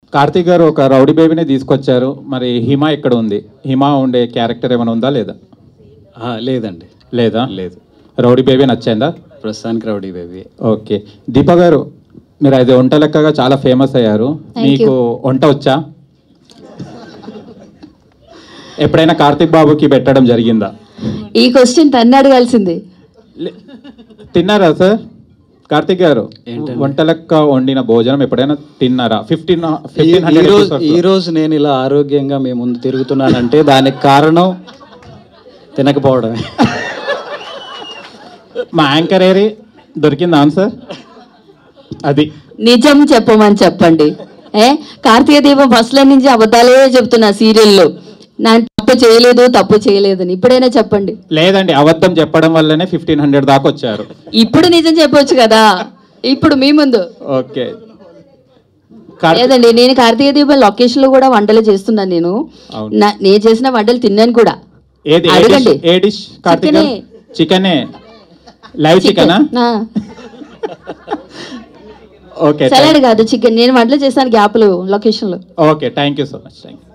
కార్తీక్ గారు ఒక రౌడీ బేబీని తీసుకొచ్చారు మరి హిమ ఎక్కడ ఉంది హిమ ఉండే క్యారెక్టర్ ఏమైనా ఉందా లేదా ఆ, లేదండి లేదా లేదు రౌడీ బేబీ నచ్చిందా ప్రస్తుతానికి రౌడీ బేబీ ఓకే దీప గారు మీరు అది వంట లెక్కగా చాలా ఫేమస్ అయ్యారు Thank మీకు వంట వచ్చా ఎప్పుడైనా కార్తీక్ బాబుకి పెట్టడం జరిగిందా ఈ క్వశ్చన్ తన్ను అడగాల్సింది లే- తిన్నారా సార్ కార్తీక్ గారు ఏంటండి? వంట లెక్క వండిన భోజనం ఎప్పుడైనా తిన్నారా ఫిఫ్టీన్ ఈ- ఫిఫ్టీన్ ఈ రోజు ఈ హండ్రెడ్ రోజు నేను ఇలా ఆరోగ్యంగా మీ ముందు తిరుగుతున్నానంటే దానికి కారణం తినకపోవడమే మా యాంకర్ ఏరి దొరికిందా ఆన్సర్ అది నిజం చెప్పమని చెప్పండి ఏ కార్తీక దీపం ఫస్ట్ లైన్ నుంచి అబద్ధాలే చెప్తున్నా సీరియల్లో నా తప్పు చేయలేదు తప్పు చేయలేదని ఇప్పుడైనా చెప్పండి లేదండి అబద్ధం చెప్పడం వల్లనే ఫిఫ్టీన్ హండ్రెడ్ దాకా వచ్చారు ఇప్పుడు నిజం చెప్పొచ్చు కదా ఇప్పుడు మీ ముందు ఓకే కార్తీ- లేదండి నేను కార్తీక దీపం లొకేషన్ లో కూడా వంటలు చేస్తున్నాను నేను అవును. నా- నేను చేసిన వంటలు తిన్నాను కూడా ఏది ఏ అడగండి. డిష్- ఏ డిష్ కార్తీక్ చికెనే. చికెనే లైవ్ చికెనా ఆ, ఓకే సలాడ్ కాదు చికెన్ నేను వంటలు చేశాను గ్యాప్లు లొకేషన్ లో okay thank you so much thank you